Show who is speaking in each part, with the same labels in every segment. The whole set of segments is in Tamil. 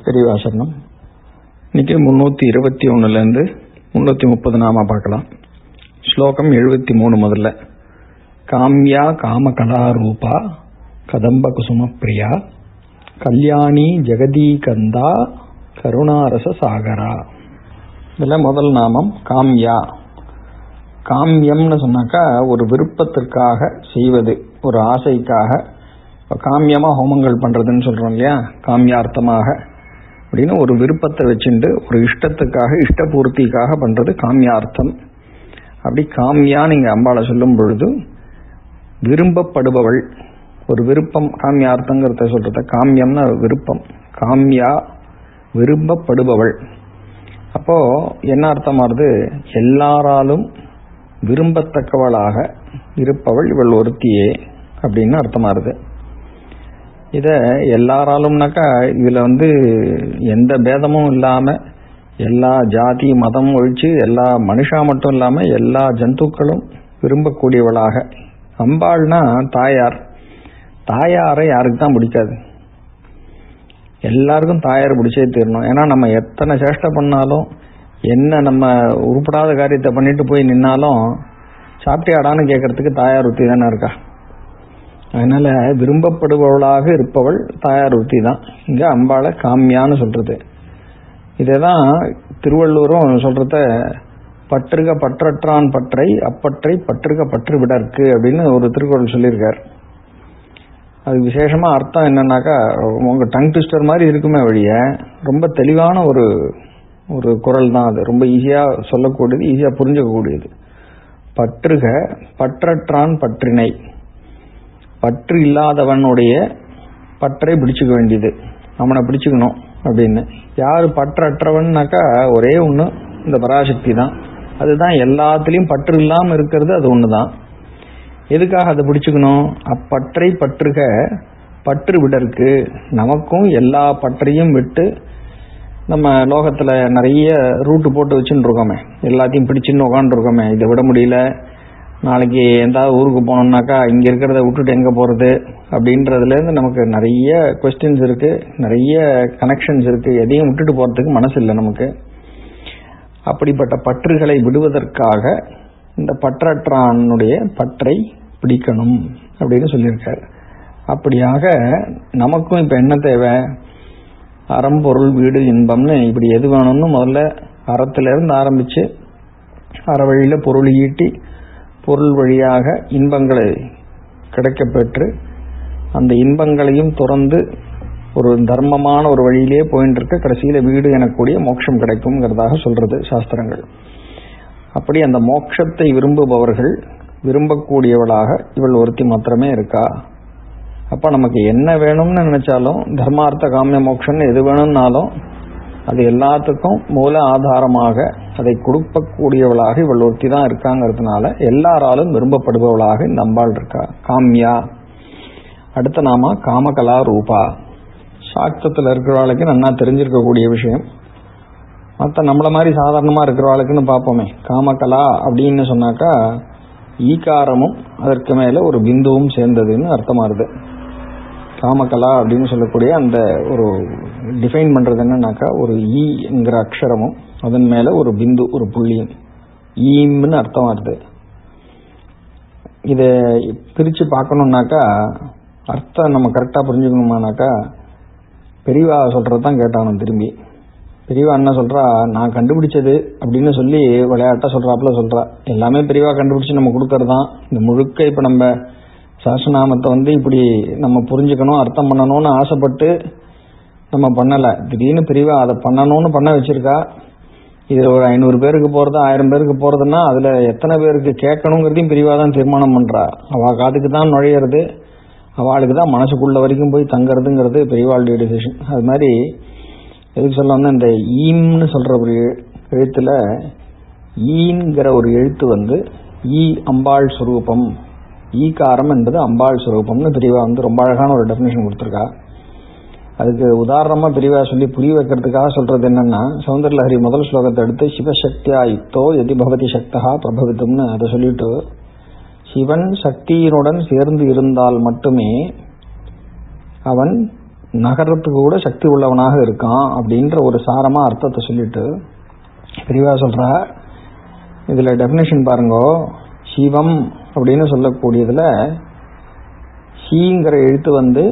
Speaker 1: பெரியவாசரணம் இன்னைக்கு முன்னூற்றி இருபத்தி ஒன்றுலேருந்து முன்னூற்றி முப்பது நாம பார்க்கலாம் ஸ்லோகம் எழுபத்தி மூணு முதல்ல காம்யா காமகலாரூபா கதம்ப குசும பிரியா கல்யாணி ஜெகதீகந்தா கருணாரச சாகரா இதில் முதல் நாமம் காம்யா காமியம்னு சொன்னாக்கா ஒரு விருப்பத்திற்காக செய்வது ஒரு ஆசைக்காக இப்போ காமியமாக ஹோமங்கள் பண்ணுறதுன்னு சொல்கிறோம் இல்லையா காமியார்த்தமாக அப்படின்னு ஒரு விருப்பத்தை வச்சுட்டு ஒரு இஷ்டத்துக்காக இஷ்டபூர்த்திக்காக பண்ணுறது காமியார்த்தம் அப்படி காமியா நீங்கள் அம்பாளை சொல்லும் பொழுது விரும்பப்படுபவள் ஒரு விருப்பம் காமியார்த்தங்கிறத சொல்கிறத காமியம்னா விருப்பம் காமியா விரும்பப்படுபவள் அப்போ என்ன அர்த்தமாகுது எல்லாராலும் விரும்பத்தக்கவளாக இருப்பவள் இவள் ஒருத்தியே அப்படின்னு அர்த்தமாகுது இதை எல்லாராலும்னாக்கா இதில் வந்து எந்த பேதமும் இல்லாமல் எல்லா ஜாதி மதம் ஒழிச்சு எல்லா மனுஷா மட்டும் இல்லாமல் எல்லா ஜந்துக்களும் விரும்பக்கூடியவளாக அம்பாள்னா தாயார் தாயாரை யாருக்கு தான் பிடிக்காது எல்லாருக்கும் தாயார் பிடிச்சே தீரணும் ஏன்னா நம்ம எத்தனை சேஷ்டை பண்ணாலும் என்ன நம்ம உருப்படாத காரியத்தை பண்ணிட்டு போய் நின்னாலும் சாப்பிட்டியாடான்னு கேட்கறதுக்கு தாயார் ஒருத்தி தானே இருக்கா அதனால விரும்பப்படுபவளாக இருப்பவள் தாயார் ஒருத்தி தான் இங்க அம்பாளை காமியான்னு சொல்றது இதேதான் திருவள்ளூரும் சொல்றத பற்றுக பற்றற்றான் பற்றை அப்பற்றை பற்றுக பற்று விடற்கு அப்படின்னு ஒரு திருக்குறள் சொல்லியிருக்கார் அது விசேஷமா அர்த்தம் என்னன்னாக்கா உங்க டங் ட்விஸ்டர் மாதிரி இருக்குமே வழிய ரொம்ப தெளிவான ஒரு ஒரு குரல் தான் அது ரொம்ப ஈஸியா சொல்லக்கூடியது ஈஸியா புரிஞ்சுக்கக்கூடியது பற்றுக பற்றற்றான் பற்றினை பற்று இல்லாதவனுடைய பற்றை பிடிச்சுக்க வேண்டியது அவனை பிடிச்சுக்கணும் அப்படின்னு யார் பற்றற்றவன்னாக்கா ஒரே ஒன்று இந்த பராசக்தி தான் அதுதான் எல்லாத்துலேயும் பற்று இல்லாமல் இருக்கிறது அது ஒன்று தான் எதுக்காக அதை பிடிச்சுக்கணும் அப்பற்றை பற்றுக பற்று விடற்கு நமக்கும் எல்லா பற்றையும் விட்டு நம்ம லோகத்தில் நிறைய ரூட்டு போட்டு வச்சுன்னு இருக்கோமே எல்லாத்தையும் பிடிச்சின்னு உக்காந்துருக்கோமே இதை விட முடியல நாளைக்கு எந்தாவது ஊருக்கு போனோம்னாக்கா இங்கே இருக்கிறத விட்டுட்டு எங்கே போகிறது அப்படின்றதுலேருந்து நமக்கு நிறைய கொஸ்டின்ஸ் இருக்குது நிறைய கனெக்ஷன்ஸ் இருக்குது எதையும் விட்டுட்டு போகிறதுக்கு மனசு இல்லை நமக்கு அப்படிப்பட்ட பற்றுகளை விடுவதற்காக இந்த பற்றற்றானுடைய பற்றை பிடிக்கணும் அப்படின்னு சொல்லியிருக்காரு அப்படியாக நமக்கும் இப்போ என்ன தேவை அறம்பொருள் வீடு இன்பம்னு இப்படி எது வேணும்னு முதல்ல அறத்திலிருந்து ஆரம்பித்து அற வழியில் பொருள் ஈட்டி பொருள் வழியாக இன்பங்களை கிடைக்கப்பெற்று அந்த இன்பங்களையும் துறந்து ஒரு தர்மமான ஒரு வழியிலே போயின்னு இருக்க கடைசியில் வீடு எனக்கூடிய மோட்சம் கிடைக்குங்கிறதாக சொல்றது சாஸ்திரங்கள் அப்படி அந்த மோட்சத்தை விரும்புபவர்கள் விரும்பக்கூடியவளாக இவள் ஒருத்தி மாத்திரமே இருக்கா அப்ப நமக்கு என்ன வேணும்னு நினைச்சாலும் தர்மார்த்த காமிய மோட்சம்னு எது வேணும்னாலும் அது எல்லாத்துக்கும் மூல ஆதாரமாக அதை கொடுக்கக்கூடியவளாக இவள் ஒருத்தி தான் இருக்காங்கிறதுனால எல்லாராலும் விரும்பப்படுபவளாக இந்த அம்பாள் இருக்கா காமியா அடுத்த நாம காமகலா ரூபா சாக்தத்தில் இருக்கிறவாளுக்கு நல்லா தெரிஞ்சிருக்கக்கூடிய விஷயம் மற்ற நம்மள மாதிரி சாதாரணமாக இருக்கிறவாளுக்குன்னு பார்ப்போமே காமகலா அப்படின்னு சொன்னாக்கா ஈகாரமும் அதற்கு மேலே ஒரு பிந்துவும் சேர்ந்ததுன்னு அர்த்தமாகுது காமகலா அப்படின்னு சொல்லக்கூடிய அந்த ஒரு டிஃபைன் பண்ணுறது என்னன்னாக்கா ஒரு ஈங்கிற அக்ஷரமும் அதன் மேலே ஒரு பிந்து ஒரு புள்ளியும் ஈம்னு அர்த்தம் வருது இதை பிரித்து பார்க்கணுன்னாக்கா அர்த்தம் நம்ம கரெக்டாக புரிஞ்சுக்கணுமானாக்கா பெரியவா சொல்கிறது தான் கேட்டானு திரும்பி பெரியவா என்ன சொல்கிறா நான் கண்டுபிடிச்சது அப்படின்னு சொல்லி விளையாட்டாக சொல்கிறாப்புல சொல்கிறா எல்லாமே பெரியவா கண்டுபிடிச்சி நம்ம கொடுக்கறது தான் இந்த முழுக்க இப்போ நம்ம சாஸ்திரநாமத்தை வந்து இப்படி நம்ம புரிஞ்சுக்கணும் அர்த்தம் பண்ணணும்னு ஆசைப்பட்டு நம்ம பண்ணலை திடீர்னு பெரியவா அதை பண்ணணும்னு பண்ண வச்சிருக்கா இதில் ஒரு ஐநூறு பேருக்கு போகிறது ஆயிரம் பேருக்கு போகிறதுன்னா அதில் எத்தனை பேருக்கு கேட்கணுங்கிறதையும் பெரியவா தான் தீர்மானம் பண்ணுறா அவள் காதுக்கு தான் நுழையிறது அவளுக்கு தான் மனசுக்குள்ள வரைக்கும் போய் தங்குறதுங்கிறது பெரியவாளுடைய டிசிஷன் அது மாதிரி எதுக்கு சொல்ல வந்து இந்த ஈம்னு சொல்கிற ஒரு எழுத்தில் ஈங்கிற ஒரு எழுத்து வந்து ஈ அம்பாள் சுரூபம் ஈகாரம் என்பது அம்பாள் சுரூபம்னு பெரியவா வந்து ரொம்ப அழகான ஒரு டெஃபினேஷன் கொடுத்துருக்கா அதுக்கு உதாரணமாக பெரியவா சொல்லி புரிய வைக்கிறதுக்காக சொல்றது என்னன்னா சௌந்தரலஹரி முதல் ஸ்லோகத்தை எடுத்து சிவசக்தியா யுக்தோ எதி பவதி சக்தா பிரபவித்தும்னு அதை சொல்லிட்டு சிவன் சக்தியினுடன் சேர்ந்து இருந்தால் மட்டுமே அவன் நகரத்துக்கு கூட சக்தி உள்ளவனாக இருக்கான் அப்படின்ற ஒரு சாரமா அர்த்தத்தை சொல்லிட்டு பெரியவா சொல்றா இதுல டெபினேஷன் பாருங்க சிவம் அப்படின்னு சொல்லக்கூடியதுல ஷீங்கிற எழுத்து வந்து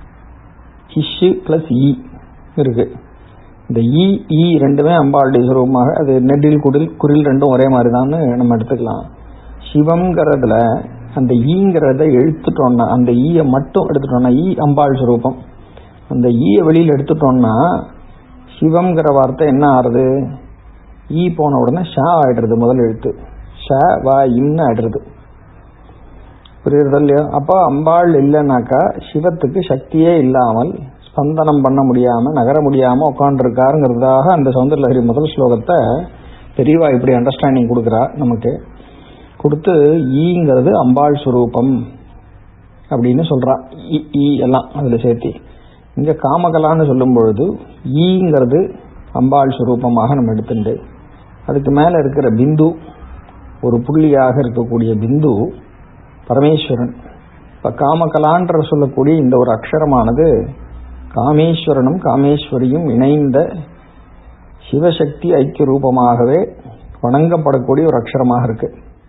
Speaker 1: இஷு பிளஸ் இ இருக்கு இந்த இ இ ரெண்டுமே அம்பாளுடைய சுரூபமாக அது நெடில் குடில் குரில் ரெண்டும் ஒரே மாதிரி தான் நம்ம எடுத்துக்கலாம் சிவம்ங்கிறதுல அந்த ஈங்கிறத எடுத்துட்டோம்னா அந்த ஈயை மட்டும் எடுத்துட்டோம்னா ஈ அம்பாள் சுரூபம் அந்த ஈயை வெளியில் எடுத்துட்டோம்னா சிவம்ங்கிற வார்த்தை என்ன ஆறுது ஈ போன உடனே ஷா ஆயிடுறது முதல் எழுத்து ஷ வா இன்னு ஆயிடுறது புரியுறது இல்லையோ அப்போ அம்பாள் இல்லைனாக்கா சிவத்துக்கு சக்தியே இல்லாமல் ஸ்பந்தனம் பண்ண முடியாம நகர முடியாம உட்காந்துருக்காருங்கிறதுக்காக அந்த சௌந்தரலஹரி முதல் ஸ்லோகத்தை பெரியவா இப்படி அண்டர்ஸ்டாண்டிங் கொடுக்குறா நமக்கு கொடுத்து ஈங்கிறது அம்பாள் சுரூபம் அப்படின்னு சொல்றா ஈ ஈ எல்லாம் அதுல சேர்த்தி இங்க காமகலான்னு சொல்லும் பொழுது ஈங்கிறது அம்பாள் சுரூபமாக நம்ம எடுத்துட்டு அதுக்கு மேல இருக்கிற பிந்து ஒரு புள்ளியாக இருக்கக்கூடிய பிந்து பரமேஸ்வரன் இப்ப காமகலான்ற சொல்லக்கூடிய இந்த ஒரு அக்ஷரமானது காமேஸ்வரனும் காமேஸ்வரியும் இணைந்த சிவசக்தி ஐக்கிய ரூபமாகவே வணங்கப்படக்கூடிய ஒரு அக்ஷரமாக இருக்கு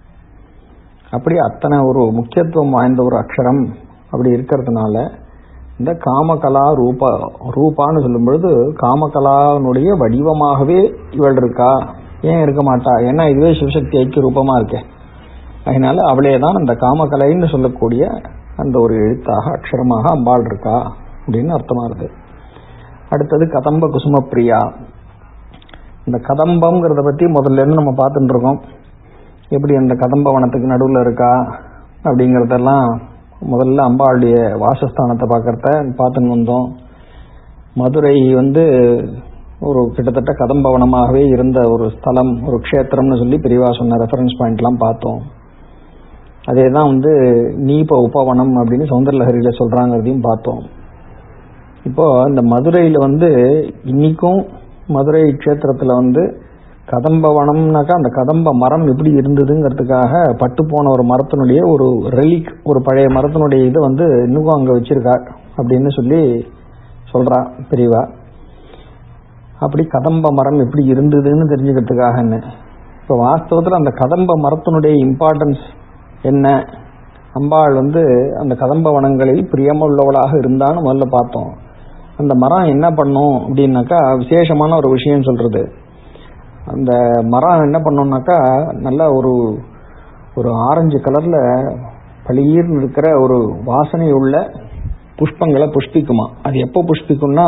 Speaker 1: அப்படி அத்தனை ஒரு முக்கியத்துவம் வாய்ந்த ஒரு அக்ஷரம் அப்படி இருக்கிறதுனால இந்த காமகலா ரூபா ரூபான்னு சொல்லும் பொழுது காமகலானுடைய வடிவமாகவே இவள் இருக்கா ஏன் இருக்க மாட்டா ஏன்னா இதுவே சிவசக்தி ஐக்கிய ரூபமா இருக்கே அதனால அவளே தான் அந்த காமகலைன்னு சொல்லக்கூடிய அந்த ஒரு எழுத்தாக அக்ஷரமாக அம்பாள் இருக்கா அப்படின்னு அர்த்தமா இருக்கு அடுத்தது கதம்ப குசும பிரியா இந்த கதம்பம்ங்கிறத பத்தி முதல்ல இருந்து நம்ம பார்த்துட்டு இருக்கோம் எப்படி அந்த கதம்ப வனத்துக்கு நடுவில் இருக்கா அப்படிங்கிறதெல்லாம் முதல்ல அம்பாளுடைய வாசஸ்தானத்தை பார்க்கறத பார்த்துன்னு வந்தோம் மதுரை வந்து ஒரு கிட்டத்தட்ட கதம்பவனமாகவே இருந்த ஒரு ஸ்தலம் ஒரு க்ஷேத்திரம்னு சொல்லி பெரியவா சொன்ன ரெஃபரன்ஸ் பாயிண்ட்லாம் பார்த்தோம் அதே தான் வந்து நீப உபவனம் அப்படின்னு சௌந்தரலஹரியில சொல்றாங்கிறதையும் பார்த்தோம் இப்போ இந்த மதுரையில வந்து இன்னைக்கும் மதுரை க்ஷேத்திரத்துல வந்து கதம்ப வனம்னாக்கா அந்த கதம்ப மரம் எப்படி இருந்ததுங்கிறதுக்காக பட்டு போன ஒரு மரத்தினுடைய ஒரு ரெலிக் ஒரு பழைய மரத்தினுடைய இது வந்து இன்னும் அங்க வச்சிருக்கா அப்படின்னு சொல்லி சொல்றா பெரியவா அப்படி கதம்ப மரம் எப்படி இருந்ததுன்னு தெரிஞ்சுக்கிறதுக்காக என்ன இப்போ வாஸ்தவத்தில் அந்த கதம்ப மரத்தினுடைய இம்பார்ட்டன்ஸ் என்ன அம்பாள் வந்து அந்த கதம்ப வனங்களில் பிரியமுள்ளவளாக இருந்தான்னு முதல்ல பார்த்தோம் அந்த மரம் என்ன பண்ணும் அப்படின்னாக்கா விசேஷமான ஒரு விஷயம் சொல்றது அந்த மரம் என்ன பண்ணோம்னாக்கா நல்ல ஒரு ஒரு ஆரஞ்சு கலர்ல பளிர்னு இருக்கிற ஒரு வாசனை உள்ள புஷ்பங்களை புஷ்பிக்குமா அது எப்போ புஷ்பிக்கும்னா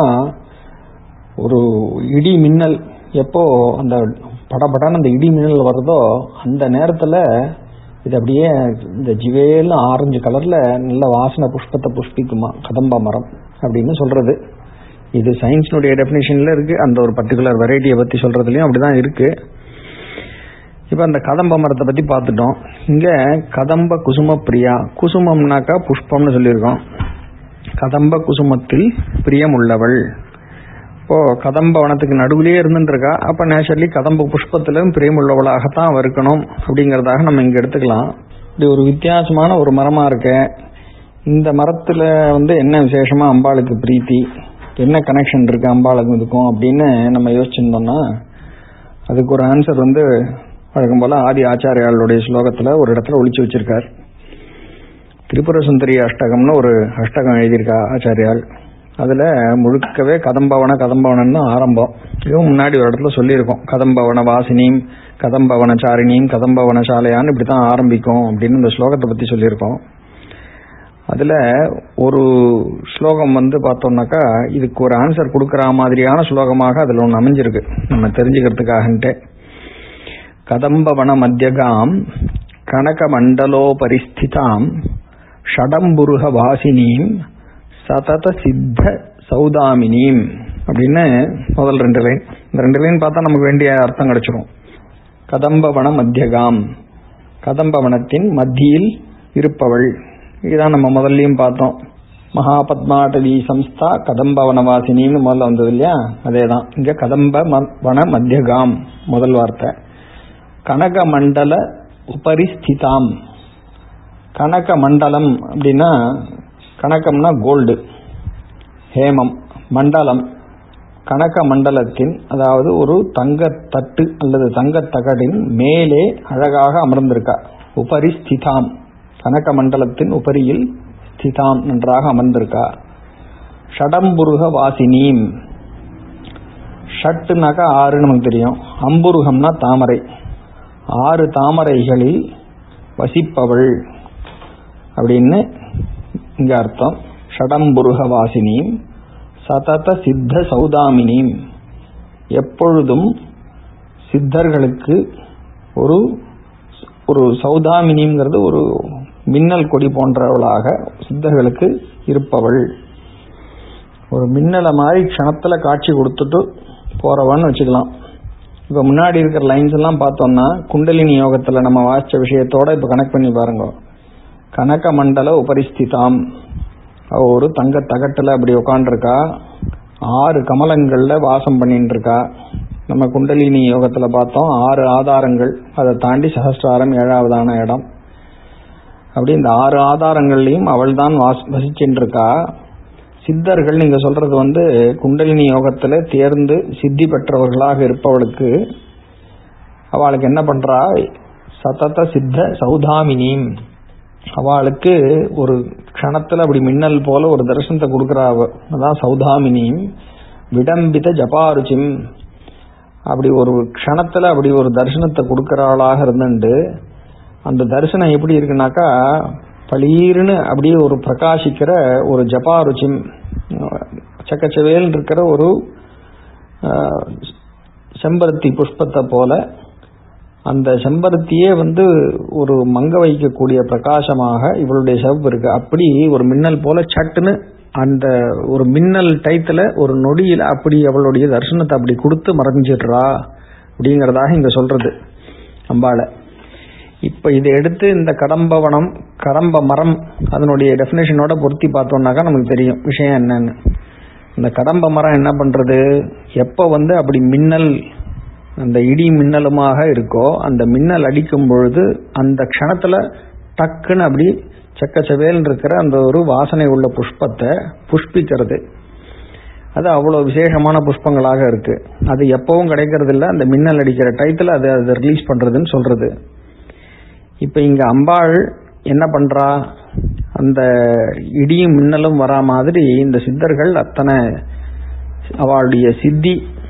Speaker 1: ஒரு இடி மின்னல் எப்போ அந்த படபடன்னு அந்த இடி மின்னல் வருதோ அந்த நேரத்துல இது அப்படியே இந்த ஜிவேல்னு ஆரஞ்சு கலர்ல நல்ல வாசனை புஷ்பத்தை புஷ்பிக்குமா கதம்ப மரம் அப்படின்னு சொல்றது இது சயின்ஸினுடைய டெஃபினேஷன்ல இருக்கு அந்த ஒரு பர்டிகுலர் வெரைட்டியை பத்தி சொல்றதுலயும் அப்படிதான் இருக்கு இப்ப அந்த கதம்ப மரத்தை பத்தி பார்த்துட்டோம் இங்க கதம்ப குசும பிரியா குசுமம்னாக்கா புஷ்பம்னு சொல்லியிருக்கோம் கதம்ப குசுமத்தில் பிரியம் உள்ளவள் இப்போ கதம்ப வனத்துக்கு நடுவிலேயே இருந்துருக்கா அப்ப நேச்சுரலி கதம்ப புஷ்பத்திலும் பிரியம் உள்ளவளாகத்தான் இருக்கணும் அப்படிங்கறதாக நம்ம இங்க எடுத்துக்கலாம் இது ஒரு வித்தியாசமான ஒரு மரமா இருக்க இந்த மரத்துல வந்து என்ன விசேஷமா அம்பாளுக்கு பிரீத்தி என்ன கனெக்ஷன் இருக்கு அம்பாளுக்கும் இதுக்கும் அப்படின்னு நம்ம யோசிச்சிருந்தோம்னா அதுக்கு ஒரு ஆன்சர் வந்து வழக்கம் போல ஆதி ஆச்சாரியாளுடைய ஸ்லோகத்துல ஒரு இடத்துல ஒழிச்சு வச்சிருக்கார் திரிபுர சுந்தரி அஷ்டகம்னு ஒரு அஷ்டகம் எழுதியிருக்கா ஆச்சாரியால் அதுல முழுக்கவே கதம்பவன கதம்பவனம் தான் ஆரம்பம் இதுவும் முன்னாடி ஒரு இடத்துல சொல்லியிருக்கோம் கதம்பவன வாசினியும் கதம்பவன சாரிணியும் கதம்பவன சாலையான்னு இப்படித்தான் ஆரம்பிக்கும் அப்படின்னு இந்த ஸ்லோகத்தை பத்தி சொல்லியிருக்கோம் அதுல ஒரு ஸ்லோகம் வந்து பார்த்தோம்னாக்கா இதுக்கு ஒரு ஆன்சர் கொடுக்கற மாதிரியான ஸ்லோகமாக அதுல ஒன்று அமைஞ்சிருக்கு நம்ம தெரிஞ்சுக்கிறதுக்காகன்ட்டு கதம்பவன மத்தியகாம் கனக மண்டலோபரிஸ்திதாம் ஷடம்புருக வாசினீம் சதத சித்த சௌதாமினீம் அப்படின்னு முதல் ரெண்டு லைன் இந்த ரெண்டு லைன் பார்த்தா நமக்கு வேண்டிய அர்த்தம் கிடைச்சிரும் கதம்பவன மத்தியகாம் கதம்பவனத்தின் மத்தியில் இருப்பவள் இதுதான் நம்ம முதல்லயும் பார்த்தோம் மகாபத்மாடலி சம்ஸ்தா கதம்பவனவாசினின்னு முதல்ல வந்தது இல்லையா அதே தான் இங்க கதம்ப வன மத்தியகாம் முதல் வார்த்தை கனக மண்டல உபரிஸ்திதாம் கனக மண்டலம் அப்படின்னா கணக்கம்னா கோல்டு ஹேமம் மண்டலம் கனக மண்டலத்தின் அதாவது ஒரு தங்கத்தட்டு அல்லது தங்கத்தகடின் மேலே அழகாக அமர்ந்திருக்கா உபரி ஸ்திதாம் கனக மண்டலத்தின் உபரியில் ஸ்திதாம் நன்றாக அமர்ந்திருக்கா ஷடம்புருக வாசினீம் ஷட்டுனாக்கா ஆறு நமக்கு தெரியும் அம்புருகம்னா தாமரை ஆறு தாமரைகளில் வசிப்பவள் அப்படின்னு இங்க அர்த்தம் ஷடம்புருக வாசினீம் சதத சித்த சௌதாமினியும் எப்பொழுதும் சித்தர்களுக்கு ஒரு ஒரு சௌதாமினிங்கிறது ஒரு மின்னல் கொடி போன்றவளாக சித்தர்களுக்கு இருப்பவள் ஒரு மின்னலை மாதிரி க்ஷணத்துல காட்சி கொடுத்துட்டு போறவன்னு வச்சுக்கலாம் இப்ப முன்னாடி இருக்கிற லைன்ஸ் எல்லாம் பார்த்தோம்னா குண்டலினி யோகத்துல நம்ம வாசிச்ச விஷயத்தோட இப்ப கனெக்ட் பண்ணி பாருங்க கனக மண்டல உபரிஸ்திதாம் அவ ஒரு தங்க தகட்டுல அப்படி உட்காண்டிருக்கா ஆறு கமலங்கள்ல வாசம் பண்ணிட்டு இருக்கா நம்ம குண்டலினி யோகத்துல பார்த்தோம் ஆறு ஆதாரங்கள் அதை தாண்டி சஹஸ்ராரம் ஏழாவதான இடம் அப்படி இந்த ஆறு ஆதாரங்கள்லயும் அவள் தான் வசிச்சுட்டு இருக்கா சித்தர்கள் நீங்க சொல்றது வந்து குண்டலினி யோகத்துல தேர்ந்து சித்தி பெற்றவர்களாக இருப்பவளுக்கு அவளுக்கு என்ன பண்றா சதத சித்த சௌதாமினியும் அவளுக்கு ஒரு க்ஷணத்துல அப்படி மின்னல் போல ஒரு தரிசனத்தை கொடுக்குறா அவ அதான் சௌதாமினியும் விடம்பித ஜபாருச்சிம் அப்படி ஒரு க்ஷணத்துல அப்படி ஒரு தரிசனத்தை கொடுக்கறாளாக இருந்துண்டு அந்த தரிசனம் எப்படி இருக்குனாக்கா பளீர்னு அப்படியே ஒரு பிரகாசிக்கிற ஒரு ஜபாருச்சிம் சக்கச்சவேல் இருக்கிற ஒரு செம்பருத்தி புஷ்பத்தை போல அந்த செம்பருத்தியே வந்து ஒரு மங்க வைக்கக்கூடிய பிரகாசமாக இவளுடைய சிவப்பு இருக்கு அப்படி ஒரு மின்னல் போல சட்டுன்னு அந்த ஒரு மின்னல் டைத்துல ஒரு நொடியில் அப்படி அவளுடைய தரிசனத்தை அப்படி கொடுத்து மறைஞ்சிடுறா அப்படிங்கிறதாக இங்க சொல்றது அம்பாளை இப்ப இதை எடுத்து இந்த கடம்பவனம் கடம்ப மரம் அதனுடைய டெபினேஷனோட பொருத்தி பார்த்தோம்னாக்கா நமக்கு தெரியும் விஷயம் என்னன்னு இந்த கடம்ப மரம் என்ன பண்றது எப்ப வந்து அப்படி மின்னல் அந்த இடி மின்னலுமாக இருக்கோ அந்த மின்னல் அடிக்கும் பொழுது அந்த க்ஷணத்துல டக்குன்னு அப்படி செக்கச்சவேல் இருக்கிற அந்த ஒரு வாசனை உள்ள புஷ்பத்தை புஷ்பிக்கிறது அது அவ்வளோ விசேஷமான புஷ்பங்களாக இருக்கு அது எப்பவும் கிடைக்கிறது இல்லை அந்த மின்னல் அடிக்கிற டயத்தில் அது அதை ரிலீஸ் பண்றதுன்னு சொல்றது இப்போ இங்க அம்பாள் என்ன பண்றா அந்த இடியும் மின்னலும் வரா மாதிரி இந்த சித்தர்கள் அத்தனை அவளுடைய சித்தி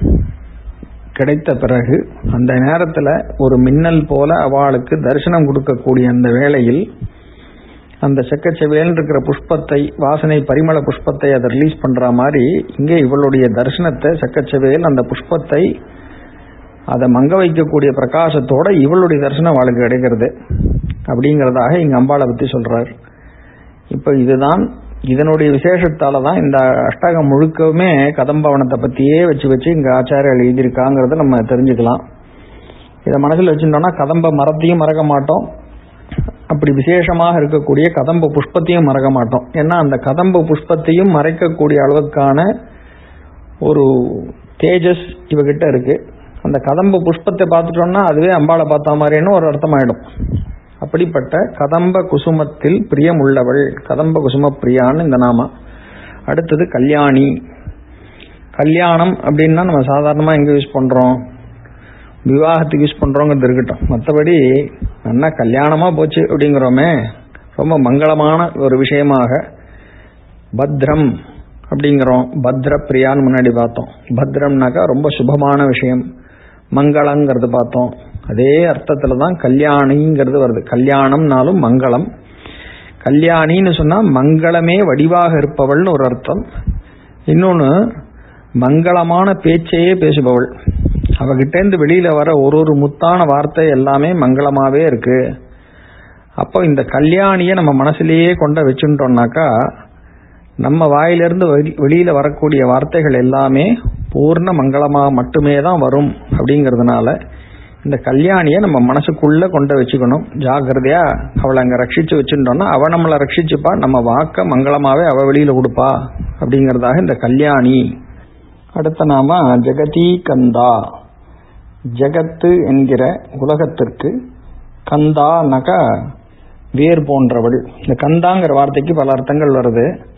Speaker 1: கிடைத்த பிறகு அந்த நேரத்துல ஒரு மின்னல் போல அவளுக்கு தரிசனம் கொடுக்கக்கூடிய அந்த வேளையில் அந்த செக்கச்செவேல் இருக்கிற புஷ்பத்தை வாசனை பரிமள புஷ்பத்தை அதை ரிலீஸ் பண்ற மாதிரி இங்கே இவளுடைய தரிசனத்தை செக்கச்செவேல் அந்த புஷ்பத்தை அதை மங்க வைக்கக்கூடிய பிரகாசத்தோட இவளுடைய தரிசனம் அவளுக்கு கிடைக்கிறது அப்படிங்கிறதாக இங்க அம்பாளை பத்தி சொல்றார் இப்ப இதுதான் இதனுடைய விசேஷத்தால தான் இந்த அஷ்டகம் முழுக்கவுமே கதம்பவனத்தை பத்தியே வச்சு வச்சு இங்க ஆச்சாரியர் எழுதியிருக்காங்கிறத நம்ம தெரிஞ்சுக்கலாம் இதை மனசில் வச்சுட்டோம்னா கதம்ப மரத்தையும் மறக்க மாட்டோம் அப்படி விசேஷமாக இருக்கக்கூடிய கதம்ப புஷ்பத்தையும் மறக்க மாட்டோம் ஏன்னா அந்த கதம்ப புஷ்பத்தையும் மறைக்கக்கூடிய அளவுக்கான ஒரு தேஜஸ் இவகிட்ட இருக்கு அந்த கதம்ப புஷ்பத்தை பார்த்துட்டோம்னா அதுவே அம்பாளை பார்த்த மாதிரின்னு ஒரு அர்த்தமாயிடும் அப்படிப்பட்ட கதம்ப குசுமத்தில் பிரியம் உள்ளவள் கதம்ப குசும பிரியான்னு இந்த நாம அடுத்தது கல்யாணி கல்யாணம் அப்படின்னா நம்ம சாதாரணமா எங்க யூஸ் பண்றோம் விவாகத்துக்கு யூஸ் பண்றோங்கிறது இருக்கட்டும் மற்றபடி நல்லா கல்யாணமா போச்சு அப்படிங்கிறோமே ரொம்ப மங்களமான ஒரு விஷயமாக பத்ரம் அப்படிங்கிறோம் பத்ர பிரியான்னு முன்னாடி பார்த்தோம் பத்ரம்னாக்கா ரொம்ப சுபமான விஷயம் மங்களங்கிறது பார்த்தோம் அதே அர்த்தத்துல தான் கல்யாணிங்கிறது வருது கல்யாணம்னாலும் மங்களம் கல்யாணின்னு சொன்னா மங்களமே வடிவாக இருப்பவள்னு ஒரு அர்த்தம் இன்னொன்னு மங்களமான பேச்சையே பேசுபவள் அவகிட்டேருந்து வெளியில வர ஒரு ஒரு முத்தான வார்த்தை எல்லாமே மங்களமாவே இருக்கு அப்போ இந்த கல்யாணிய நம்ம மனசுலயே கொண்ட வச்சுட்டோம்னாக்கா நம்ம வாயிலிருந்து வெளியில வரக்கூடிய வார்த்தைகள் எல்லாமே பூர்ண மங்களமா மட்டுமே தான் வரும் அப்படிங்கிறதுனால இந்த கல்யாணிய நம்ம மனசுக்குள்ள கொண்டு வச்சுக்கணும் ஜாகிரதையா அவளை அங்க ரட்சிச்சு வச்சுட்டோம்னா அவ நம்மளை ரட்சிச்சுப்பா நம்ம வாக்க மங்களமாவே அவ வெளியில கொடுப்பா அப்படிங்கறதாக இந்த கல்யாணி அடுத்த நாம ஜெகதி கந்தா ஜெகத்து என்கிற உலகத்திற்கு கந்தா நக வேர் போன்றவள் இந்த கந்தாங்கிற வார்த்தைக்கு பல அர்த்தங்கள் வருது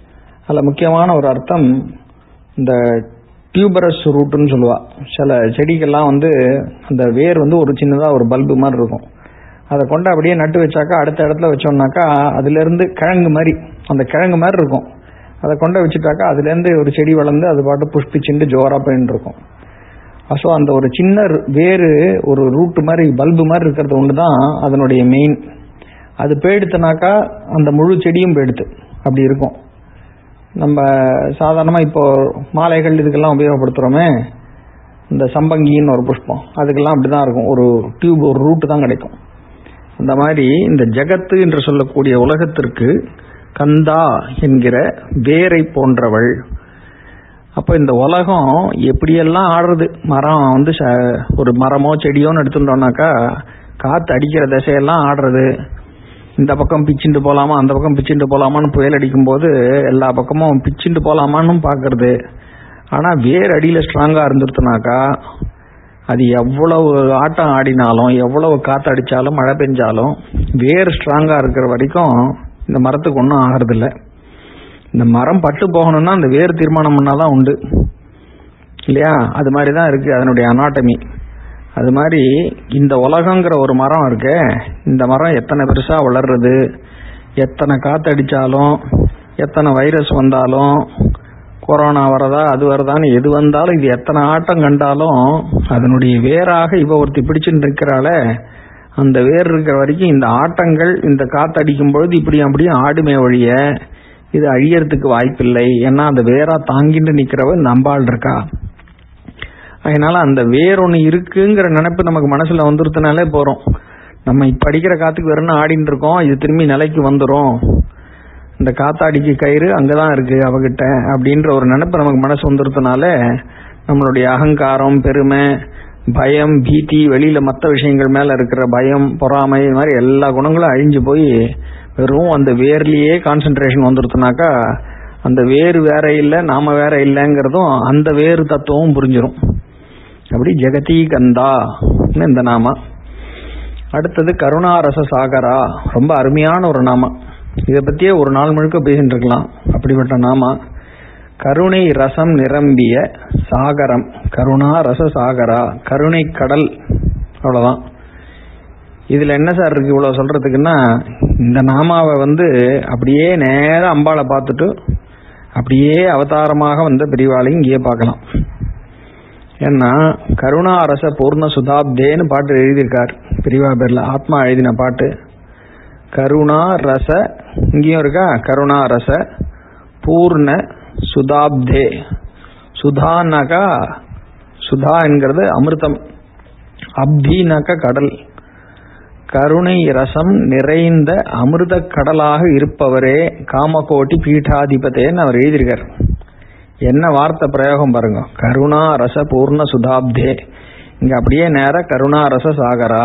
Speaker 1: அதில் முக்கியமான ஒரு அர்த்தம் இந்த டியூபரஸ் ரூட்டுன்னு சொல்லுவா சில செடிகள்லாம் வந்து அந்த வேர் வந்து ஒரு சின்னதாக ஒரு பல்பு மாதிரி இருக்கும் அதை கொண்டு அப்படியே நட்டு வச்சாக்கா அடுத்த இடத்துல வச்சோம்னாக்கா அதுலேருந்து கிழங்கு மாதிரி அந்த கிழங்கு மாதிரி இருக்கும் அதை கொண்டு வச்சுட்டாக்கா அதுலேருந்து ஒரு செடி வளர்ந்து அது பாட்டு புஷ்பிச்சுட்டு ஜோராக போயின்னு இருக்கும் ஸோ அந்த ஒரு சின்ன வேறு ஒரு ரூட்டு மாதிரி பல்பு மாதிரி இருக்கிறது ஒன்று தான் அதனுடைய மெயின் அது போயிடுத்துனாக்கா அந்த முழு செடியும் போயிடுத்து அப்படி இருக்கும் நம்ம சாதாரணமாக இப்போ மாலைகள் இதுக்கெல்லாம் உபயோகப்படுத்துகிறோமே இந்த சம்பங்கின்னு ஒரு புஷ்பம் அதுக்கெல்லாம் அப்படி தான் இருக்கும் ஒரு டியூப் ஒரு ரூட்டு தான் கிடைக்கும் அந்த மாதிரி இந்த ஜகத்து என்று சொல்லக்கூடிய உலகத்திற்கு கந்தா என்கிற வேரை போன்றவள் அப்போ இந்த உலகம் எப்படியெல்லாம் ஆடுறது மரம் வந்து ஒரு மரமோ செடியோன்னு எடுத்துட்டோம்னாக்கா காற்று அடிக்கிற திசையெல்லாம் ஆடுறது இந்த பக்கம் பிச்சுட்டு போகலாமா அந்த பக்கம் பிச்சுட்டு போகலாமான்னு புயல் அடிக்கும்போது எல்லா பக்கமும் பிச்சுட்டு போகலாமான்னு பார்க்கறது ஆனால் வேர் அடியில் ஸ்ட்ராங்காக இருந்துருத்துனாக்கா அது எவ்வளவு ஆட்டம் ஆடினாலும் எவ்வளவு காற்று அடித்தாலும் மழை பெஞ்சாலும் வேர் ஸ்ட்ராங்காக இருக்கிற வரைக்கும் இந்த மரத்துக்கு ஒன்றும் ஆகிறதில்ல இந்த மரம் பட்டு போகணும்னா அந்த வேர் தீர்மானம் பண்ணாதான் உண்டு இல்லையா அது மாதிரி தான் இருக்குது அதனுடைய அனாட்டமி அது மாதிரி இந்த உலகங்கிற ஒரு மரம் இருக்கு இந்த மரம் எத்தனை பெருசாக வளர்றது எத்தனை காற்றடிச்சாலும் எத்தனை வைரஸ் வந்தாலும் கொரோனா வரதா அது வரதான்னு எது வந்தாலும் இது எத்தனை ஆட்டம் கண்டாலும் அதனுடைய வேராக இவ ஒருத்தி பிடிச்சுட்டு இருக்கிறாள அந்த வேர் இருக்கிற வரைக்கும் இந்த ஆட்டங்கள் இந்த காத்தடிக்கும் பொழுது இப்படி அப்படியும் ஆடுமே ஒழிய இது அழியறதுக்கு வாய்ப்பில்லை ஏன்னா அந்த வேரா தாங்கிட்டு நிக்கிறவ இந்த அம்பாள் இருக்கா அதனால அந்த வேர் ஒன்று இருக்குங்கிற நினைப்பு நமக்கு மனசுல வந்துருத்தனாலே போறோம் நம்ம இப்ப அடிக்கிற காத்துக்கு வெறும் ஆடின்னு இருக்கோம் இது திரும்பி நிலைக்கு வந்துடும் இந்த காத்தாடிக்கு கயிறு அங்கதான் இருக்கு அவகிட்ட அப்படின்ற ஒரு நினைப்பு நமக்கு மனசு வந்துருத்தனால நம்மளுடைய அகங்காரம் பெருமை பயம் பீதி வெளியில மற்ற விஷயங்கள் மேல இருக்கிற பயம் பொறாமை இது மாதிரி எல்லா குணங்களும் அழிஞ்சு போய் வெறும் அந்த வேர்லயே கான்சென்ட்ரேஷன் வந்துருத்துனாக்கா அந்த வேறு வேற இல்லை நாம வேற இல்லைங்கிறதும் அந்த வேறு தத்துவம் புரிஞ்சிடும் அப்படி ஜெகதி கந்தா இந்த நாமா அடுத்தது கருணாரச சாகரா ரொம்ப அருமையான ஒரு நாமா இதை பத்தியே ஒரு நாள் முழுக்க பேசிட்டு இருக்கலாம் அப்படிப்பட்ட நாமா கருணை ரசம் நிரம்பிய சாகரம் கருணா ரச சாகரா கருணை கடல் அவ்வளவுதான் இதுல என்ன சார் இருக்கு இவ்வளவு சொல்றதுக்குன்னா இந்த நாமாவை வந்து அப்படியே நேரம் அம்பாளை பார்த்துட்டு அப்படியே அவதாரமாக வந்த பெரியவாளையும் இங்கேயே பார்க்கலாம் ஏன்னா கருணா அரச பூர்ண சுதாப்தேன்னு பாட்டு எழுதியிருக்கார் பெரியவா பேர்ல ஆத்மா எழுதின பாட்டு கருணா ரச இங்கேயும் இருக்கா கருணா ரச பூர்ண சுதாப்தே சுதான்னாக்கா சுதா என்கிறது அமிர்தம் அப்தினாக்கா கடல் கருணை ரசம் நிறைந்த அமிர்த கடலாக இருப்பவரே காமகோட்டி பீட்டாதிபதேன்னு அவர் எழுதியிருக்கார் என்ன வார்த்தை பிரயோகம் பாருங்க கருணா ரச பூர்ண சுதாப்தே இங்க அப்படியே நேர கருணா ரச சாகரா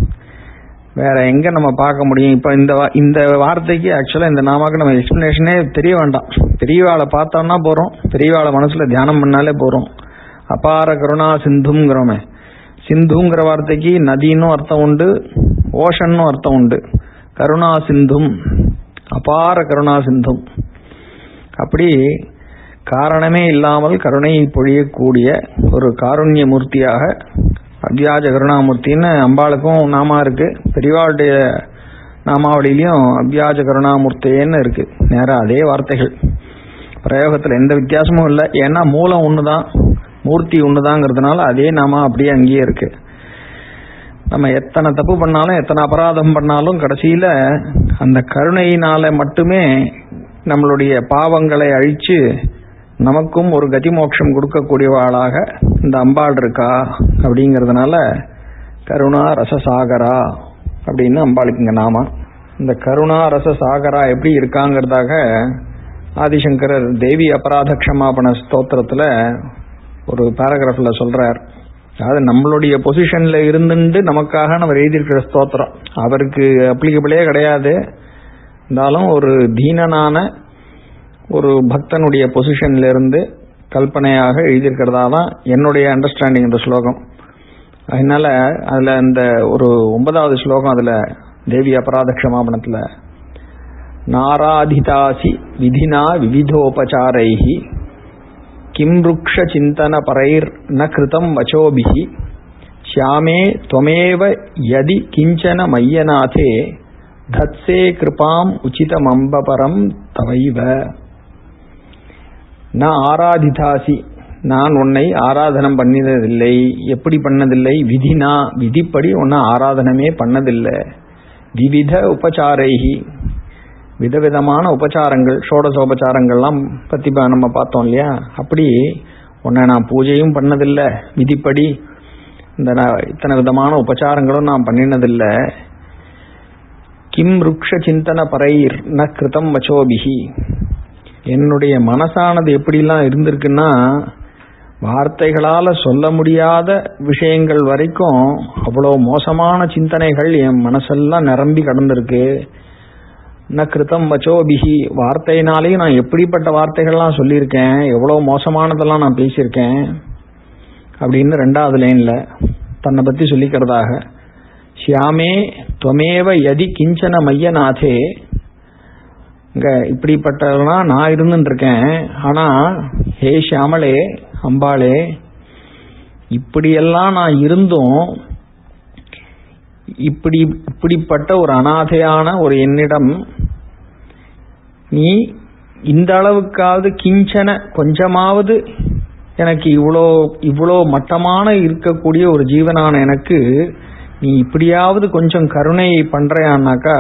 Speaker 1: வேற எங்க நம்ம பார்க்க முடியும் இப்ப இந்த வா- இந்த வார்த்தைக்கு ஆக்சுவலா இந்த நாமாக்கு நம்ம எக்ஸ்பிளனேஷனே தெரிய வேண்டாம் பெரியவாளை பார்த்தோம்னா போறோம் பெரியவாளை மனசுல தியானம் பண்ணாலே போறோம் அபார கருணா சிந்துங்கிறோமே சிந்துங்கிற வார்த்தைக்கு நதின்னும் அர்த்தம் உண்டு ஓஷன்னும் அர்த்தம் உண்டு கருணா சிந்தும் அபார கருணா சிந்தும் அப்படி காரணமே இல்லாமல் கருணையை பொழியக்கூடிய ஒரு காருண்ய மூர்த்தியாக அவ்யாஜ கருணாமூர்த்தின்னு அம்பாளுக்கும் நாமா இருக்கு பெரியவாளுடைய நாமாவளியிலையும் அவ்யாஜ கருணாமூர்த்தின்னு இருக்கு நேரா அதே வார்த்தைகள் பிரயோகத்துல எந்த வித்தியாசமும் இல்லை ஏன்னா மூலம் ஒண்ணுதான் மூர்த்தி ஒண்ணுதாங்கிறதுனால அதே நாமா அப்படியே அங்கேயே இருக்கு நம்ம எத்தனை தப்பு பண்ணாலும் எத்தனை அபராதம் பண்ணாலும் கடைசியில அந்த கருணையினால மட்டுமே நம்மளுடைய பாவங்களை அழிச்சு நமக்கும் ஒரு கதி மோட்சம் கொடுக்கக்கூடியவாளாக இந்த அம்பாள் இருக்கா அப்படிங்கிறதுனால கருணா ரசசாகரா அப்படின்னு அம்பாளுக்கு இங்க நாமா இந்த கருணா ரசசாகரா எப்படி இருக்காங்கிறதாக ஆதிசங்கரர் தேவி அபராத க்ஷமாபண ஸ்தோத்திரத்துல ஒரு பேராகிராஃப்ல சொல்றார் அதாவது நம்மளுடைய பொசிஷன்ல இருந்துட்டு நமக்காக நம்ம எழுதியிருக்கிற ஸ்தோத்திரம் அவருக்கு அப்ளிகபிளே கிடையாது இருந்தாலும் ஒரு தீனனான ஒரு பக்தனுடைய பொசிஷன்ல இருந்து கல்பனையாக எழுதியிருக்கிறதா தான் என்னுடைய அண்டர்ஸ்டாண்டிங் இந்த ஸ்லோகம் அதனால அதுல இந்த ஒரு ஒன்பதாவது ஸ்லோகம் அதுல தேவி அபராத க்ஷமாபணத்துல நாராதிதாசி விதினா விவிதோபச்சாரைः किं वृक्षचिन्तनपरैर्न कृतं वचोभिः श्यामे त्वमेव यदि किञ्चन मय्यनाथे धत्से कृपाम् उचितमम्बपरं तवैव न ஆராதிதாசி நான் உன்னை ஆராதனம் பண்ணினதில்லை எப்படி பண்ணதில்லை விதினா விதிப்படி உன்னை ஆராதனமே பண்ணதில்லை விவித உபச்சாரைகி விதவிதமான உபச்சாரங்கள் ஷோடசோபச்சாரங்கள்லாம் பற்றி நம்ம பார்த்தோம் இல்லையா அப்படி உன்னை நான் பூஜையும் பண்ணதில்லை விதிப்படி இந்த நான் இத்தனை விதமான உபச்சாரங்களும் நான் பண்ணினதில்லை கிம் ருக்ஷ சிந்தன பரைர் ந கிருதம் வச்சோபிகி என்னுடைய மனசானது எப்படிலாம் இருந்திருக்குன்னா வார்த்தைகளால் சொல்ல முடியாத விஷயங்கள் வரைக்கும் அவ்வளோ மோசமான சிந்தனைகள் என் மனசெல்லாம் நிரம்பி கடந்திருக்கு ந கிருத்தம் வச்சோபிகி வார்த்தையினாலேயும் நான் எப்படிப்பட்ட வார்த்தைகள்லாம் சொல்லியிருக்கேன் எவ்வளோ மோசமானதெல்லாம் நான் பேசியிருக்கேன் அப்படின்னு ரெண்டாவது லைனில் தன்னை பற்றி சொல்லிக்கிறதாக ஷியாமே துவமேவ யதி கிஞ்சன மையநாதே இங்கே இப்படிப்பட்டதெல்லாம் நான் இருந்துட்டு இருக்கேன் ஆனால் ஹே ஷியாமளே அம்பாளே இப்படியெல்லாம் நான் இருந்தும் இப்படி இப்படிப்பட்ட ஒரு அனாதையான ஒரு என்னிடம் நீ இந்த அளவுக்காவது கிஞ்சன கொஞ்சமாவது எனக்கு இவ்வளோ இவ்வளோ மட்டமான இருக்கக்கூடிய ஒரு ஜீவனான எனக்கு நீ இப்படியாவது கொஞ்சம் கருணையை பண்றையானாக்கா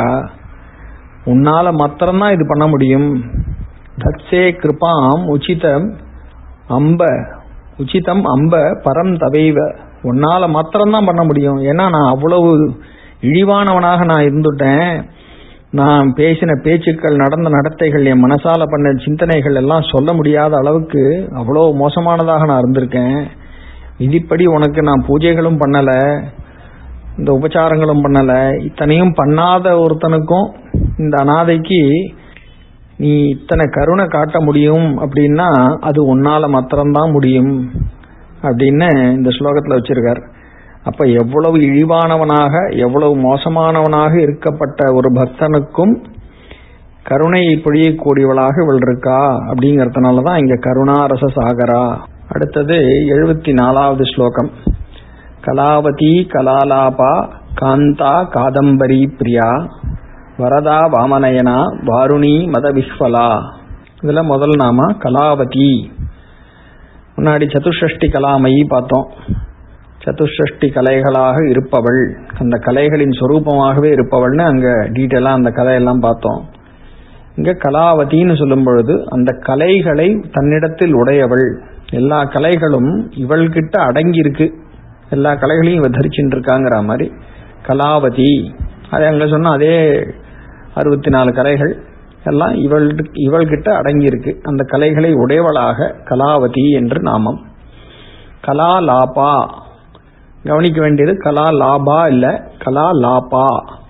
Speaker 1: உன்னால மாத்திரம்தான் இது பண்ண முடியும் தத்சே கிருபாம் உச்சிதம் அம்ப உச்சிதம் அம்ப பரம் தவைவ உன்னால மாத்திரம்தான் பண்ண முடியும் ஏன்னா நான் அவ்வளவு இழிவானவனாக நான் இருந்துட்டேன் நான் பேசின பேச்சுக்கள் நடந்த நடத்தைகள் என் மனசால பண்ண சிந்தனைகள் எல்லாம் சொல்ல முடியாத அளவுக்கு அவ்வளோ மோசமானதாக நான் இருந்திருக்கேன் விதிப்படி உனக்கு நான் பூஜைகளும் பண்ணல இந்த உபச்சாரங்களும் பண்ணல இத்தனையும் பண்ணாத ஒருத்தனுக்கும் இந்த அனாதைக்கு நீ இத்தனை கருணை காட்ட முடியும் அப்படின்னா அது உன்னால மாத்திரம்தான் முடியும் அப்படின்னு இந்த ஸ்லோகத்தில் வச்சிருக்கார் அப்ப எவ்வளவு இழிவானவனாக எவ்வளவு மோசமானவனாக இருக்கப்பட்ட ஒரு பக்தனுக்கும் கருணையை பொழியக்கூடியவளாக இவள் இருக்கா அப்படிங்கறதுனால தான் இங்க கருணாரச சாகரா அடுத்தது எழுபத்தி நாலாவது ஸ்லோகம் கலாவதி கலாலாபா காந்தா காதம்பரி பிரியா வரதா வாமனயனா வாருணி மத விஸ்வலா இதுல முதல் நாம கலாவதி முன்னாடி சதுஷ்டி கலாமயி பார்த்தோம் சதுஷ்டி கலைகளாக இருப்பவள் அந்த கலைகளின் சொரூபமாகவே இருப்பவள்னு அங்க டீட்டெயிலா அந்த கதையெல்லாம் பார்த்தோம் இங்க கலாவதின்னு சொல்லும் பொழுது அந்த கலைகளை தன்னிடத்தில் உடையவள் எல்லா கலைகளும் இவள்கிட்ட அடங்கி இருக்கு எல்லா கலைகளையும் இவ தரிச்சுட்டு இருக்காங்கிற மாதிரி கலாவதி அது அங்க சொன்ன அதே அறுபத்தி நாலு கலைகள் எல்லாம் இவள் இவள்கிட்ட அடங்கி இருக்கு அந்த கலைகளை உடையவளாக கலாவதி என்று நாமம் கலா லாபா கவனிக்க வேண்டியது கலா லாபா இல்ல கலா லாபா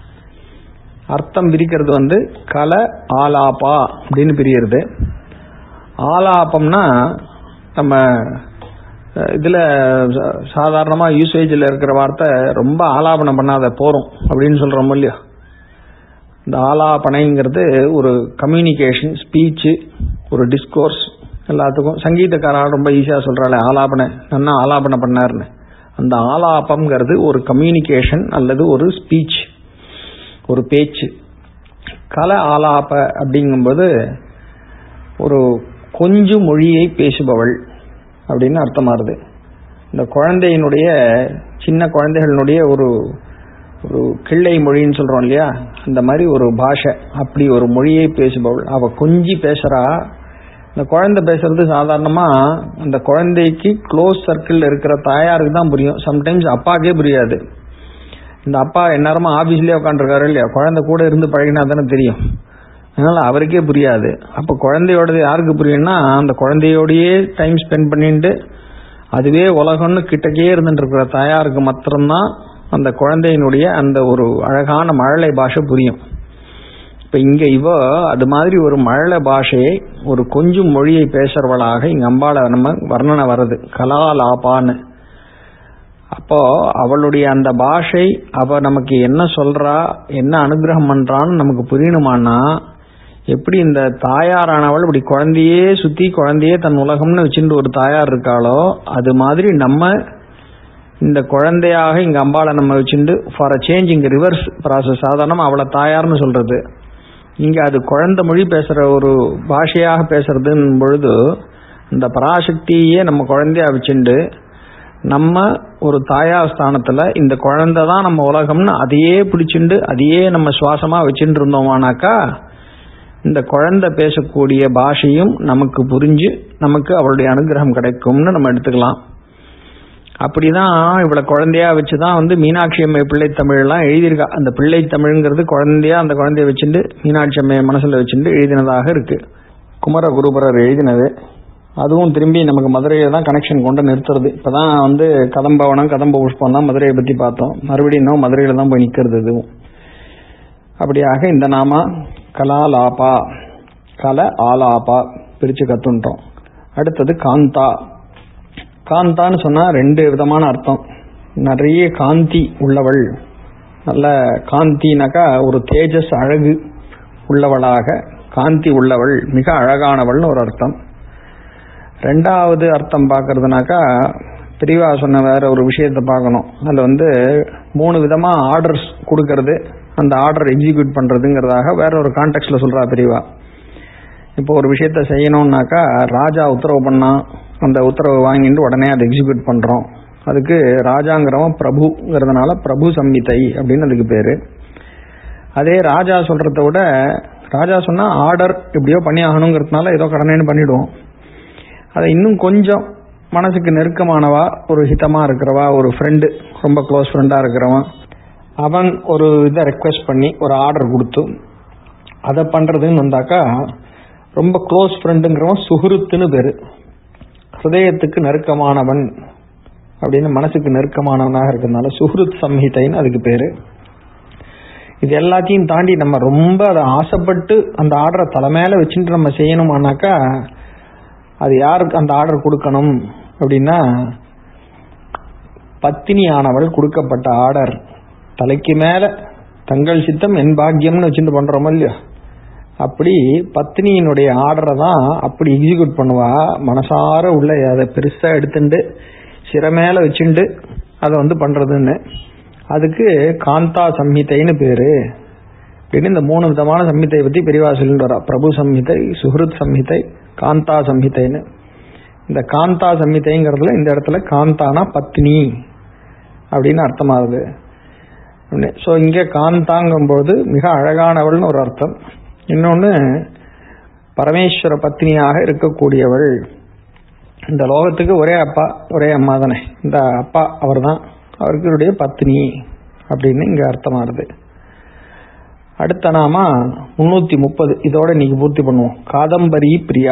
Speaker 1: அர்த்தம் பிரிக்கிறது வந்து கல ஆலாபா அப்படின்னு பிரிகிறது ஆலாபம்னா நம்ம இதுல சாதாரணமா யூசேஜில் இருக்கிற வார்த்தை ரொம்ப ஆலாபனம் பண்ணாத போறோம் அப்படின்னு சொல்றோம் இல்லையா இந்த ஆலாபனைங்கிறது ஒரு கம்யூனிகேஷன் ஸ்பீச்சு ஒரு டிஸ்கோர்ஸ் எல்லாத்துக்கும் சங்கீதக்காரா ரொம்ப ஈஸியாக சொல்றாள் ஆலாபனை நன்னா ஆலாபனை பண்ணாருன்னு அந்த ஆலாபம்ங்கிறது ஒரு கம்யூனிகேஷன் அல்லது ஒரு ஸ்பீச் ஒரு பேச்சு கல ஆலாப அப்படிங்கும்போது ஒரு கொஞ்சு மொழியை பேசுபவள் அப்படின்னு அர்த்தமாகுது இந்த குழந்தையினுடைய சின்ன குழந்தைகளினுடைய ஒரு ஒரு கிள்ளை மொழின்னு சொல்றோம் இல்லையா அந்த மாதிரி ஒரு பாஷை அப்படி ஒரு மொழியை பேசுபவள் அவ கொஞ்சி பேசுறா இந்த குழந்தை பேசுறது சாதாரணமா அந்த குழந்தைக்கு க்ளோஸ் சர்க்கிள் இருக்கிற தாயாருக்கு தான் புரியும் சம்டைம்ஸ் அப்பாக்கே புரியாது இந்த அப்பா எந்நேரமா ஆபீஸ்லயே உட்காந்துருக்காரு இல்லையா குழந்தை கூட இருந்து பழகினா தானே தெரியும் அதனால அவருக்கே புரியாது அப்ப குழந்தையோடது யாருக்கு புரியும்னா அந்த குழந்தையோடயே டைம் ஸ்பெண்ட் பண்ணிட்டு அதுவே உலகம்னு கிட்டக்கே இருந்துட்டு இருக்கிற தாயாருக்கு மாத்திரம்தான் அந்த குழந்தையினுடைய அந்த ஒரு அழகான மழலை பாஷை புரியும் இப்ப இங்க இவ அது மாதிரி ஒரு மழலை பாஷையை ஒரு கொஞ்சம் மொழியை பேசுறவளாக இங்க அம்பாளை நம்ம வர்ணனை வருது கலாலாபான்னு அப்போ அவளுடைய அந்த பாஷை அவ நமக்கு என்ன சொல்றா என்ன அனுகிரகம் பண்றான்னு நமக்கு புரியணுமானா எப்படி இந்த தாயாரானவள் இப்படி குழந்தையே சுத்தி குழந்தையே தன் உலகம்னு வச்சுட்டு ஒரு தாயார் இருக்காளோ அது மாதிரி நம்ம இந்த குழந்தையாக இங்க அம்பாளை நம்ம வச்சுட்டு ஃபார் அ சேஞ்ச் இங்க ரிவர்ஸ் ப்ராசஸ் சாதாரணம் அவளை தாயார்னு சொல்றது இங்க அது குழந்தை மொழி பேசுற ஒரு பாஷையாக பேசுறதுன்னு பொழுது இந்த பராசக்தியே நம்ம குழந்தையா வச்சுண்டு நம்ம ஒரு தாயார் ஸ்தானத்துல இந்த குழந்தை தான் நம்ம உலகம்னு அதையே பிடிச்சிண்டு அதையே நம்ம சுவாசமா வச்சுட்டு இருந்தோமானாக்கா இந்த குழந்தை பேசக்கூடிய பாஷையும் நமக்கு புரிஞ்சு நமக்கு அவளுடைய அனுகிரகம் கிடைக்கும்னு நம்ம எடுத்துக்கலாம் அப்படிதான் இவளை குழந்தையா வச்சுதான் வந்து மீனாட்சி அம்மை பிள்ளை தமிழ்லாம் எழுதியிருக்கா அந்த பிள்ளை தமிழ்ங்கிறது குழந்தையா அந்த குழந்தைய வச்சுட்டு மீனாட்சி அம்மையை மனசுல வச்சுட்டு எழுதினதாக இருக்கு குமர குருபரர் எழுதினது அதுவும் திரும்பி நமக்கு மதுரையை தான் கனெக்ஷன் கொண்டு நிறுத்துறது இப்பதான் வந்து கதம்பவனம் கதம்ப புஷ்பம் தான் மதுரையை பத்தி பார்த்தோம் மறுபடியும் இன்னும் மதுரையில தான் போய் நிக்கிறது இதுவும் அப்படியாக இந்த நாம கலாலாபா கல ஆலாபா பிரிச்சு கத்துட்டோம் அடுத்தது காந்தா காந்தான்னு சொன்னா ரெண்டு விதமான அர்த்தம் நிறைய காந்தி உள்ளவள் நல்ல காந்தினாக்கா ஒரு தேஜஸ் அழகு உள்ளவளாக காந்தி உள்ளவள் மிக அழகானவள்னு ஒரு அர்த்தம் ரெண்டாவது அர்த்தம் பார்க்கறதுனாக்கா பிரிவா சொன்ன வேற ஒரு விஷயத்தை பார்க்கணும் அதில் வந்து மூணு விதமா ஆர்டர்ஸ் கொடுக்கறது அந்த ஆர்டர் எக்ஸிக்யூட் பண்றதுங்கிறதாக வேற ஒரு கான்டெக்ட்ல சொல்றா பிரிவா இப்போ ஒரு விஷயத்த செய்யணும்னாக்கா ராஜா உத்தரவு பண்ணா அந்த உத்தரவு வாங்கிட்டு உடனே அதை எக்ஸிக்யூட் பண்றோம் அதுக்கு ராஜாங்கிறவன் பிரபுங்கிறதுனால பிரபு சம்மிதை அப்படின்னு அதுக்கு பேரு அதே ராஜா சொல்றதை விட ராஜா சொன்னா ஆர்டர் எப்படியோ பண்ணி ஆகணுங்கிறதுனால ஏதோ கடனேன்னு பண்ணிடுவோம் அதை இன்னும் கொஞ்சம் மனசுக்கு நெருக்கமானவா ஒரு ஹிதமா இருக்கிறவா ஒரு ஃப்ரெண்டு ரொம்ப க்ளோஸ் ஃப்ரெண்டா இருக்கிறவன் அவன் ஒரு இதை ரெக்வெஸ்ட் பண்ணி ஒரு ஆர்டர் கொடுத்து அதை பண்றதுன்னு வந்தாக்கா ரொம்ப க்ளோஸ் ஃப்ரெண்டுங்கிறவன் சுஹருத்துன்னு பேரு ஹிருதயத்துக்கு நெருக்கமானவன் அப்படின்னு மனசுக்கு நெருக்கமானவனாக இருக்கிறதுனால சுஹருத் சம்ஹிதைன்னு அதுக்கு பேரு இது எல்லாத்தையும் தாண்டி நம்ம ரொம்ப அதை ஆசைப்பட்டு அந்த ஆர்டரை தலைமையில வச்சுட்டு நம்ம செய்யணுமானாக்கா அது யாருக்கு அந்த ஆர்டர் கொடுக்கணும் அப்படின்னா பத்தினியானவள் கொடுக்கப்பட்ட ஆர்டர் தலைக்கு மேல தங்கள் சித்தம் என் பாக்கியம்னு வச்சுட்டு பண்றோமோ இல்லையோ அப்படி பத்னியினுடைய ஆர்டரை தான் அப்படி எக்ஸிக்யூட் பண்ணுவா மனசார உள்ள அதை பெருசா எடுத்துட்டு சிற மேல வச்சுண்டு அதை வந்து பண்றதுன்னு அதுக்கு காந்தா சம்ஹிதைன்னு பேரு அப்படின்னு இந்த மூணு விதமான சம்ஹிதை பத்தி பெரியவா சொல்லிட்டு வரா பிரபு சம்ஹிதை சுஹருத் சம்ஹிதை காந்தா சம்ஹிதைன்னு இந்த காந்தா சம்ஹிதைங்கிறதுல இந்த இடத்துல காந்தானா பத்னி அப்படின்னு அர்த்தமாகுது ஸோ இங்கே காந்தாங்கும்போது மிக அழகானவள்னு ஒரு அர்த்தம் இன்னொன்று பரமேஸ்வர பத்னியாக இருக்கக்கூடியவள் இந்த லோகத்துக்கு ஒரே அப்பா ஒரே அம்மா தானே இந்த அப்பா அவர் தான் அவர்களுடைய பத்னி அப்படின்னு இங்கே அர்த்தமாகுது அடுத்த நாம முன்னூத்தி முப்பது இதோட இன்னைக்கு பூர்த்தி பண்ணுவோம் காதம்பரி பிரியா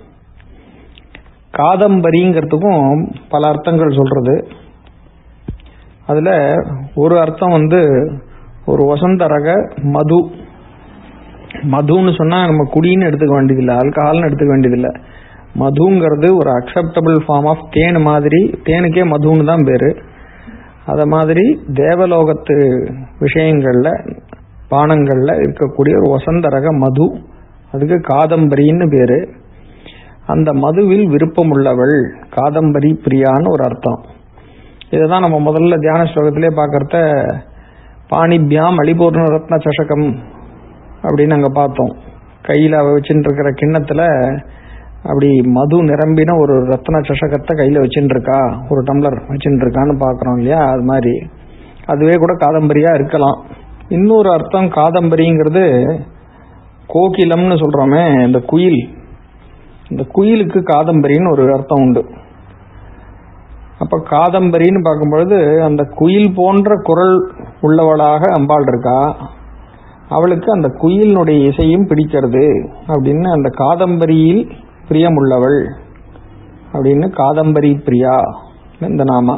Speaker 1: காதம்பரிங்கிறதுக்கும் பல அர்த்தங்கள் சொல்றது அதுல ஒரு அர்த்தம் வந்து ஒரு வசந்த ரக மது மதுன்னு சொன்னா நம்ம குடின்னு எடுத்துக்க வேண்டியதில்லை ஆல்கஹால்னு எடுத்துக்க வேண்டியதில்லை மதுங்கிறது ஒரு அக்செப்டபிள் ஃபார்ம் ஆஃப் தேன் மாதிரி தேனுக்கே மதுன்னு தான் பேரு அத மாதிரி தேவலோகத்து விஷயங்கள்ல பானங்கள்ல இருக்கக்கூடிய ஒரு வசந்த ரக மது அதுக்கு காதம்பரின்னு பேரு அந்த மதுவில் விருப்பம் உள்ளவள் காதம்பரி பிரியான்னு ஒரு அர்த்தம் இதுதான் நம்ம முதல்ல தியான ஸ்லோகத்திலே பார்க்கறத பாணிபியாம் அலிபூர்ண ரத்ன சஷகம் அப்படின்னு அங்க பார்த்தோம் கையில அவ வச்சுட்டு இருக்கிற கிண்ணத்துல அப்படி மது நிரம்பின ஒரு ரத்ன சஷகத்தை கையில வச்சுட்டு இருக்கா ஒரு டம்ளர் வச்சுட்டு இருக்கான்னு பாக்குறோம் இல்லையா அது மாதிரி அதுவே கூட காதம்பரியா இருக்கலாம் இன்னொரு அர்த்தம் காதம்பரிங்கிறது கோகிலம்னு சொல்றோமே இந்த குயில் இந்த குயிலுக்கு காதம்பரின்னு ஒரு அர்த்தம் உண்டு அப்ப காதம்பரின்னு பார்க்கும்பொழுது அந்த குயில் போன்ற குரல் உள்ளவளாக அம்பாள் இருக்கா அவளுக்கு அந்த குயிலினுடைய இசையும் பிடிக்கிறது அப்படின்னு அந்த காதம்பரியில் பிரியமுள்ளவள் அப்படின்னு காதம்பரி பிரியா இந்த நாமா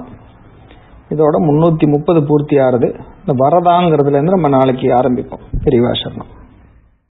Speaker 1: இதோட முன்னூத்தி முப்பது பூர்த்தி ஆறுது இந்த வரதாங்கிறதுல இருந்து நம்ம நாளைக்கு ஆரம்பிப்போம் பெரியவா சரணம்